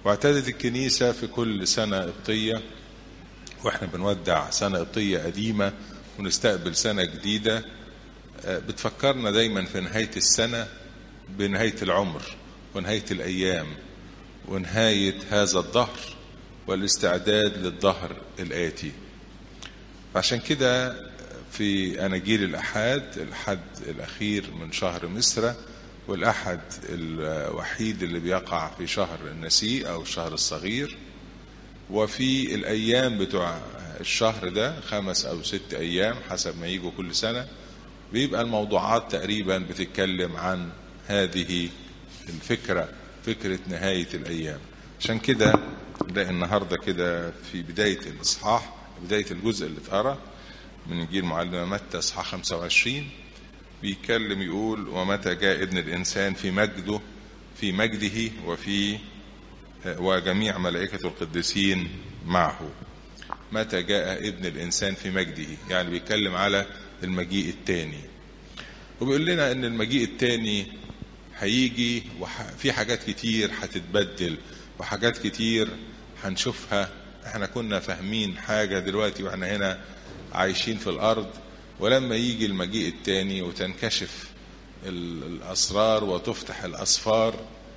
واعتادت الكنيسة في كل سنة قبطية واحنا بنودع سنة قبطية قديمة ونستقبل سنة جديدة بتفكرنا دايما في نهاية السنة بنهاية العمر ونهاية الأيام ونهاية هذا الظهر والاستعداد للظهر الآتي عشان كده في أناجيل الأحد الحد الأخير من شهر مصر والأحد الوحيد اللي بيقع في شهر النسيء أو الشهر الصغير وفي الأيام بتوع الشهر ده خمس أو ست أيام حسب ما يجوا كل سنة بيبقى الموضوعات تقريبا بتتكلم عن هذه الفكرة فكرة نهاية الأيام عشان كده نلاقي النهاردة كده في بداية الإصحاح بداية الجزء اللي اتقرا من إنجيل معلمة متى إصحاح 25 بيتكلم يقول ومتى جاء ابن الإنسان في مجده في مجده وفي وجميع ملائكة القديسين معه متى جاء ابن الإنسان في مجده يعني بيتكلم على المجيء الثاني وبيقول لنا ان المجيء الثاني هيجي وفي حاجات كتير هتتبدل وحاجات كتير هنشوفها احنا كنا فاهمين حاجة دلوقتي واحنا هنا عايشين في الارض ولما يجي المجيء الثاني وتنكشف الاسرار وتفتح الاسفار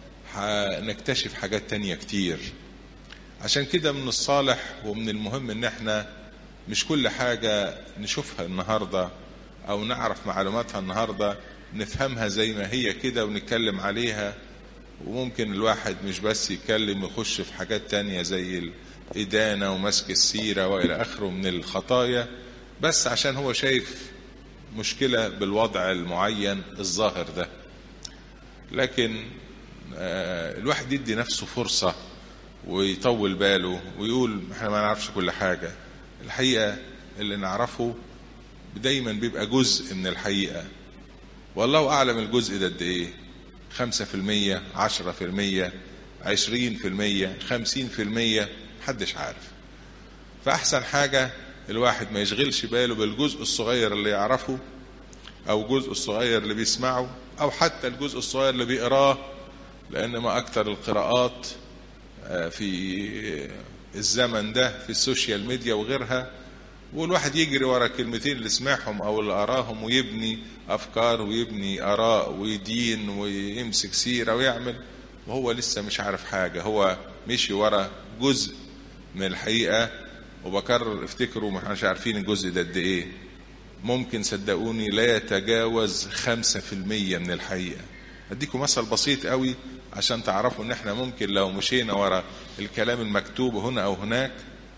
هنكتشف حاجات تانية كتير عشان كده من الصالح ومن المهم ان احنا مش كل حاجة نشوفها النهاردة او نعرف معلوماتها النهاردة نفهمها زي ما هي كده ونتكلم عليها وممكن الواحد مش بس يتكلم يخش في حاجات تانية زي الإدانة ومسك السيرة وإلى آخره من الخطايا بس عشان هو شايف مشكلة بالوضع المعين الظاهر ده لكن الواحد يدي نفسه فرصة ويطول باله ويقول احنا ما نعرفش كل حاجة الحقيقة اللي نعرفه دايما بيبقى جزء من الحقيقة والله أعلم الجزء ده قد إيه خمسة في المية عشرة في المية عشرين في المية خمسين في المية محدش عارف فأحسن حاجة الواحد ما يشغلش باله بالجزء الصغير اللي يعرفه أو الجزء الصغير اللي بيسمعه أو حتى الجزء الصغير اللي بيقراه لأن ما أكتر القراءات في الزمن ده في السوشيال ميديا وغيرها والواحد يجري ورا الكلمتين اللي سمعهم او اللي قراهم ويبني افكار ويبني اراء ويدين ويمسك سيره ويعمل وهو لسه مش عارف حاجه هو مشي ورا جزء من الحقيقه وبكرر افتكروا ما احناش عارفين الجزء ده قد ايه ممكن صدقوني لا يتجاوز خمسة في المية من الحقيقة اديكم مثل بسيط قوي عشان تعرفوا ان احنا ممكن لو مشينا ورا الكلام المكتوب هنا او هناك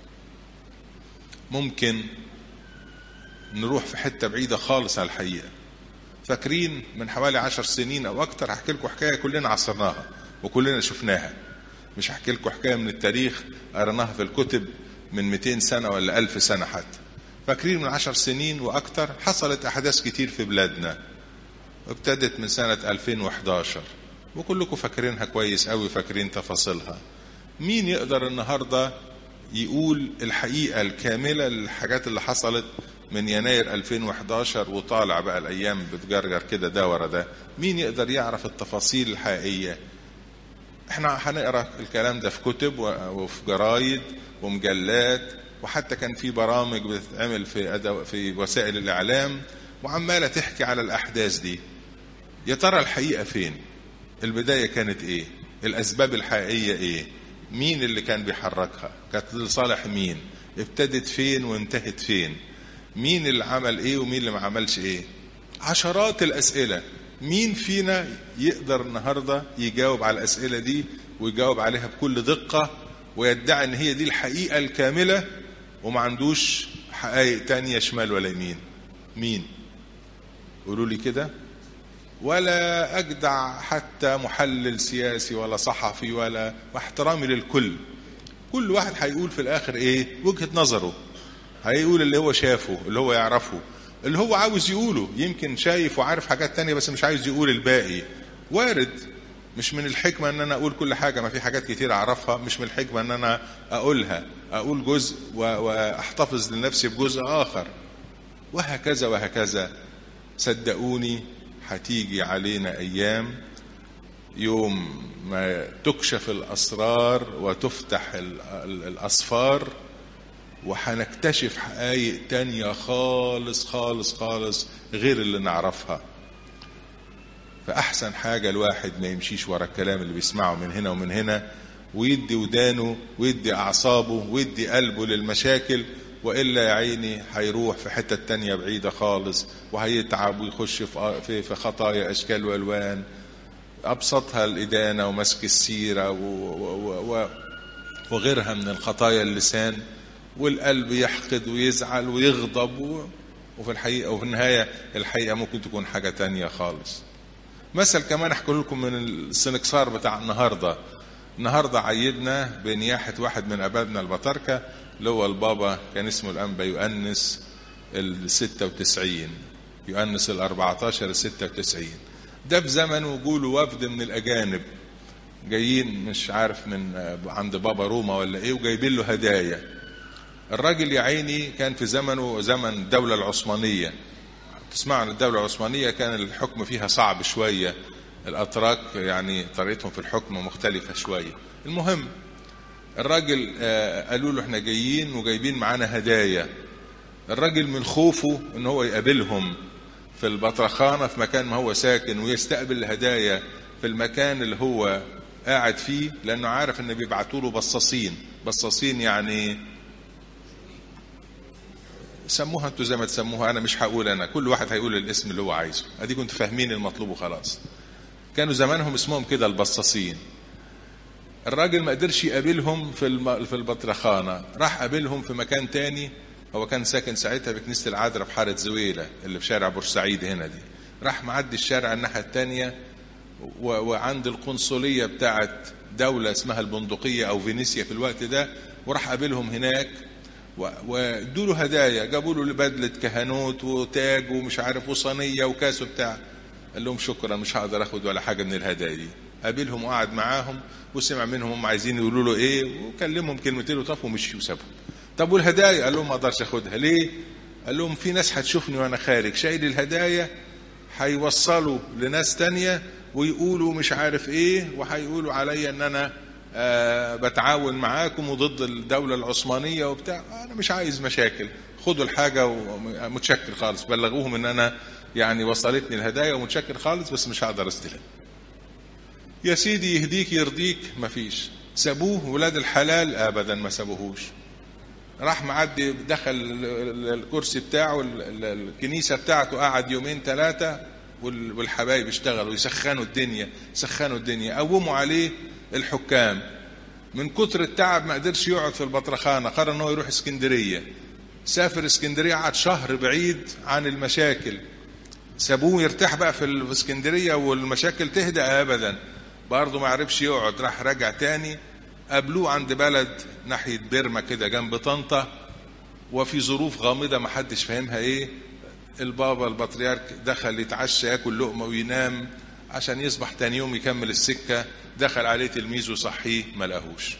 ممكن نروح في حتة بعيدة خالص على الحقيقة فاكرين من حوالي عشر سنين او اكتر هحكي لكم حكاية كلنا عصرناها وكلنا شفناها مش هحكي لكم حكاية من التاريخ قريناها في الكتب من 200 سنة ولا 1000 سنة حتى فاكرين من عشر سنين واكتر حصلت احداث كتير في بلادنا ابتدت من سنة 2011 وكلكم فاكرينها كويس قوي فاكرين تفاصيلها مين يقدر النهارده يقول الحقيقة الكاملة للحاجات اللي حصلت من يناير 2011 وطالع بقى الأيام بتجرجر كده ده ورا ده مين يقدر يعرف التفاصيل الحقيقية احنا هنقرا الكلام ده في كتب وفي جرايد ومجلات وحتى كان في برامج بتتعمل في أدو في وسائل الإعلام وعمالة تحكي على الأحداث دي يا ترى الحقيقة فين البداية كانت ايه الأسباب الحقيقية ايه مين اللي كان بيحركها كانت لصالح مين ابتدت فين وانتهت فين مين اللي عمل ايه ومين اللي ما عملش ايه عشرات الاسئله مين فينا يقدر النهارده يجاوب على الاسئله دي ويجاوب عليها بكل دقه ويدعي ان هي دي الحقيقه الكامله وما عندوش حقائق تانية شمال ولا يمين مين قولوا لي كده ولا أجدع حتى محلل سياسي ولا صحفي ولا واحترامي للكل كل واحد هيقول في الآخر إيه وجهة نظره هيقول اللي هو شافه اللي هو يعرفه اللي هو عاوز يقوله يمكن شايف وعارف حاجات تانية بس مش عايز يقول الباقي وارد مش من الحكمة ان انا اقول كل حاجة ما في حاجات كتير اعرفها مش من الحكمة ان انا اقولها اقول جزء واحتفظ لنفسي بجزء اخر وهكذا وهكذا صدقوني هتيجي علينا ايام يوم ما تكشف الأسرار وتفتح الأسفار وهنكتشف حقائق تانية خالص خالص خالص غير اللي نعرفها فأحسن حاجة الواحد ما يمشيش ورا الكلام اللي بيسمعه من هنا ومن هنا ويدي ودانه ويدي أعصابه ويدي قلبه للمشاكل وإلا يا عيني هيروح في حتة تانية بعيدة خالص وهيتعب ويخش في في خطايا أشكال وألوان أبسطها الإدانة ومسك السيرة و و و وغيرها من الخطايا اللسان والقلب يحقد ويزعل ويغضب و وفي الحقيقة وفي النهاية الحقيقة ممكن تكون حاجة تانية خالص مثل كمان أحكي لكم من السنكسار بتاع النهاردة النهاردة عيدنا بنياحة واحد من أبابنا البطاركة اللي هو البابا كان اسمه الأنبا يؤنس ال 96 يؤنس ال 14 ال 96 ده في زمنه يقولوا وفد من الأجانب جايين مش عارف من عند بابا روما ولا ايه وجايبين له هدايا الراجل يا عيني كان في زمنه زمن الدولة العثمانية تسمعوا عن الدولة العثمانية كان الحكم فيها صعب شوية الأتراك يعني طريقتهم في الحكم مختلفة شوية المهم الراجل قالوا له احنا جايين وجايبين معانا هدايا الراجل من خوفه ان هو يقابلهم في البطرخانة في مكان ما هو ساكن ويستقبل الهدايا في المكان اللي هو قاعد فيه لانه عارف ان بيبعتوا له بصاصين بصاصين يعني سموها انتوا زي ما تسموها انا مش هقول انا كل واحد هيقول الاسم اللي هو عايزه ادي كنتوا فاهمين المطلوب وخلاص كانوا زمانهم اسمهم كده البصاصين الراجل ما قدرش يقابلهم في الم... في البطرخانه راح قابلهم في مكان تاني هو كان ساكن ساعتها بكنيسه العذراء في حاره زويله اللي في شارع بورسعيد هنا دي راح معدي الشارع الناحيه التانيه و... وعند القنصليه بتاعت دوله اسمها البندقيه او فينيسيا في الوقت ده وراح قابلهم هناك وادوا له هدايا جابوا له بدله كهنوت وتاج ومش عارف وصينيه وكاس وبتاع قال لهم شكرا مش هقدر اخد ولا حاجه من الهدايا دي قابلهم وقعد معاهم وسمع منهم هم عايزين يقولوا له ايه وكلمهم كلمتين وطفوا ومشي وسابهم طب والهدايا قال لهم ما اقدرش اخدها ليه قال لهم في ناس هتشوفني وانا خارج شايل الهدايا هيوصلوا لناس تانية ويقولوا مش عارف ايه وهيقولوا عليا ان انا آه بتعاون معاكم وضد الدولة العثمانية وبتاع أنا مش عايز مشاكل خدوا الحاجة ومتشكر خالص بلغوهم إن أنا يعني وصلتني الهدايا ومتشكر خالص بس مش هقدر استلم يا سيدي يهديك يرضيك مفيش سابوه ولاد الحلال أبدا ما سابوهوش راح معدي دخل الكرسي بتاعه الكنيسة بتاعته قعد يومين ثلاثة والحبايب اشتغلوا يسخنوا الدنيا يسخنوا الدنيا قوموا عليه الحكام من كتر التعب ما قدرش يقعد في البطرخانه قرر ان هو يروح اسكندريه سافر اسكندريه قعد شهر بعيد عن المشاكل سابوه يرتاح بقى في اسكندريه والمشاكل تهدى ابدا برضه ما عرفش يقعد راح رجع تاني قابلوه عند بلد ناحيه بيرما كده جنب طنطا وفي ظروف غامضه ما حدش فاهمها ايه البابا البطريرك دخل يتعشى ياكل لقمه وينام عشان يصبح تاني يوم يكمل السكه دخل عليه تلميذ وصحيه ما لقاهوش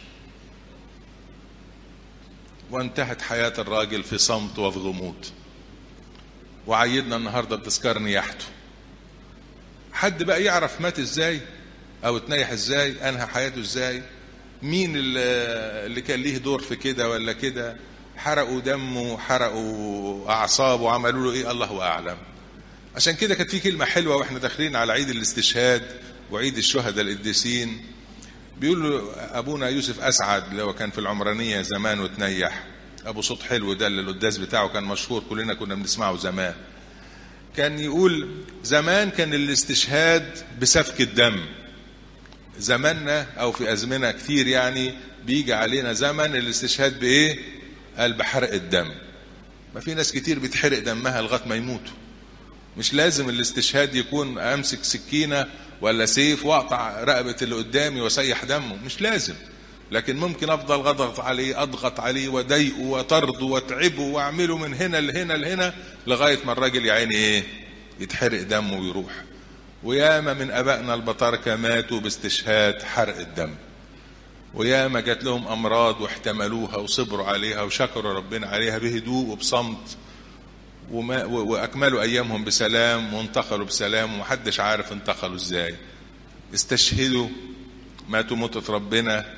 وانتهت حياة الراجل في صمت وفي غموض وعيدنا النهاردة بتذكار نياحته حد بقى يعرف مات ازاي او اتنيح ازاي انهى حياته ازاي مين اللي كان ليه دور في كده ولا كده حرقوا دمه حرقوا اعصابه عملوا له ايه الله اعلم عشان كده كانت في كلمه حلوه واحنا داخلين على عيد الاستشهاد وعيد الشهداء القديسين بيقول ابونا يوسف اسعد اللي هو كان في العمرانيه زمان وتنيح ابو صوت حلو ده اللي القداس بتاعه كان مشهور كلنا كنا بنسمعه زمان كان يقول زمان كان الاستشهاد بسفك الدم زماننا او في ازمنه كتير يعني بيجي علينا زمن الاستشهاد بايه قال بحرق الدم ما في ناس كتير بتحرق دمها لغايه ما يموتوا مش لازم الاستشهاد يكون امسك سكينه ولا سيف واقطع رقبه اللي قدامي واسيح دمه مش لازم لكن ممكن افضل اضغط عليه اضغط عليه واضايقه وطرده واتعبه واعمله من هنا لهنا لهنا لغايه ما الراجل يا عيني ايه يتحرق دمه ويروح وياما من ابائنا البطاركه ماتوا باستشهاد حرق الدم وياما جات لهم امراض واحتملوها وصبروا عليها وشكروا ربنا عليها بهدوء وبصمت وما واكملوا ايامهم بسلام وانتقلوا بسلام ومحدش عارف انتقلوا ازاي استشهدوا ماتوا موتة ربنا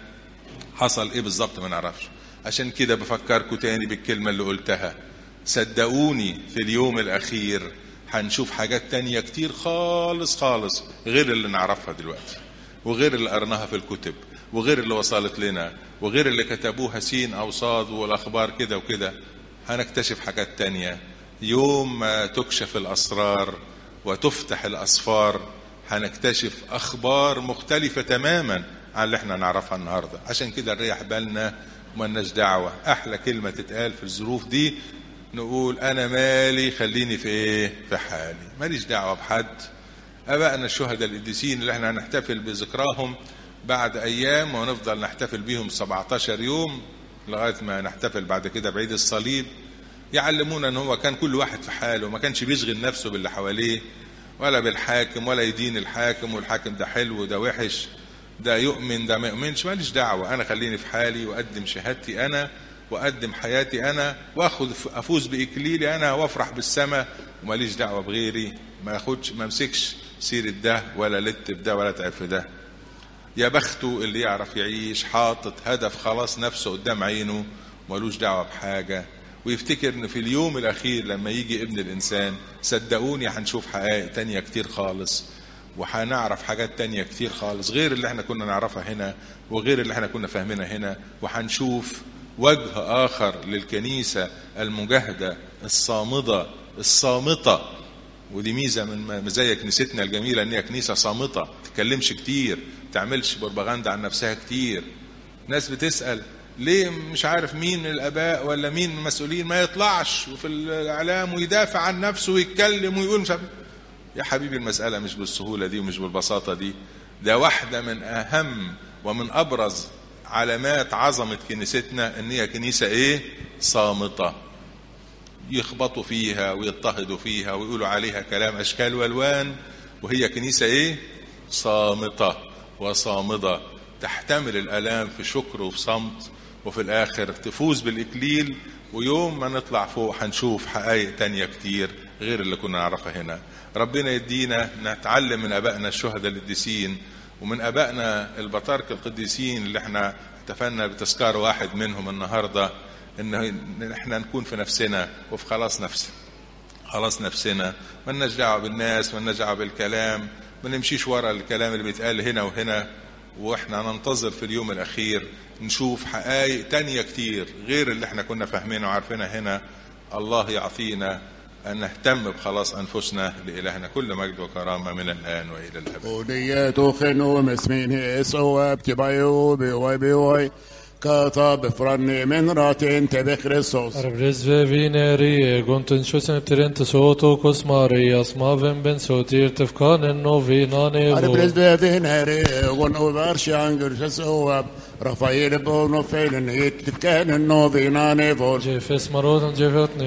حصل ايه بالظبط ما نعرفش عشان كده بفكركم تاني بالكلمة اللي قلتها صدقوني في اليوم الأخير هنشوف حاجات تانية كتير خالص خالص غير اللي نعرفها دلوقتي وغير اللي قرناها في الكتب وغير اللي وصلت لنا وغير اللي كتبوها سين أو صاد والأخبار كده وكده هنكتشف حاجات تانية يوم ما تكشف الأسرار وتفتح الأسفار هنكتشف أخبار مختلفة تماما عن اللي احنا نعرفها النهاردة عشان كده نريح بالنا وملناش دعوة أحلى كلمة تتقال في الظروف دي نقول أنا مالي خليني في إيه في حالي ماليش دعوة بحد أبائنا الشهداء القديسين اللي احنا هنحتفل بذكراهم بعد أيام ونفضل نحتفل بيهم 17 يوم لغاية ما نحتفل بعد كده بعيد الصليب يعلمونا ان هو كان كل واحد في حاله ما كانش بيشغل نفسه باللي حواليه ولا بالحاكم ولا يدين الحاكم والحاكم ده حلو وده وحش ده يؤمن ده ما يؤمنش ماليش دعوة أنا خليني في حالي وأقدم شهادتي أنا وأقدم حياتي أنا وأخذ أفوز بإكليلي أنا وأفرح بالسماء وماليش دعوة بغيري ما أخدش ما أمسكش سيرة ده ولا لت بده ولا تعب في ده يا بخته اللي يعرف يعيش حاطط هدف خلاص نفسه قدام عينه ملوش دعوة بحاجة ويفتكر ان في اليوم الاخير لما يجي ابن الانسان صدقوني هنشوف حقائق تانية كتير خالص وهنعرف حاجات تانية كتير خالص غير اللي احنا كنا نعرفها هنا وغير اللي احنا كنا فاهمينها هنا وهنشوف وجه اخر للكنيسة المجاهدة الصامدة الصامتة ودي ميزة من مزايا كنيستنا الجميلة ان هي كنيسة صامتة تتكلمش كتير تعملش بروباغندا عن نفسها كتير ناس بتسأل ليه مش عارف مين الاباء ولا مين المسؤولين ما يطلعش وفي الاعلام ويدافع عن نفسه ويتكلم ويقول مش عارف يا حبيبي المساله مش بالسهوله دي ومش بالبساطه دي ده واحده من اهم ومن ابرز علامات عظمه كنيستنا ان هي كنيسه ايه صامته يخبطوا فيها ويضطهدوا فيها ويقولوا عليها كلام اشكال والوان وهي كنيسه ايه صامته وصامده تحتمل الالام في شكر وفي صمت وفي الاخر تفوز بالاكليل ويوم ما نطلع فوق هنشوف حقائق تانية كتير غير اللي كنا نعرفها هنا ربنا يدينا نتعلم من ابائنا الشهداء القديسين ومن ابائنا البطاركة القديسين اللي احنا احتفلنا بتذكار واحد منهم النهارده ان احنا نكون في نفسنا وفي خلاص نفسنا خلاص نفسنا ملناش دعوه بالناس ملناش دعوه بالكلام ما نمشيش ورا الكلام اللي بيتقال هنا وهنا واحنا ننتظر في اليوم الاخير نشوف حقائق تانية كتير غير اللي احنا كنا فاهمينه وعارفينها هنا الله يعطينا أن نهتم بخلاص أنفسنا لإلهنا كل مجد وكرامة من الآن وإلى الأبد ودية خنو مسمين سوى بتبايو بيوي بيوي كتب فرني من راتين تبي خريستوس Arbrizve vineri, gunten shusen ptirint soto kos Marias, maven ben sotir tefkanen no vinane أربرز بفينري ونو بارشانجر سوى رفايل بونو فيلن يتكان النوفينا نيفول Jefes marotan jefet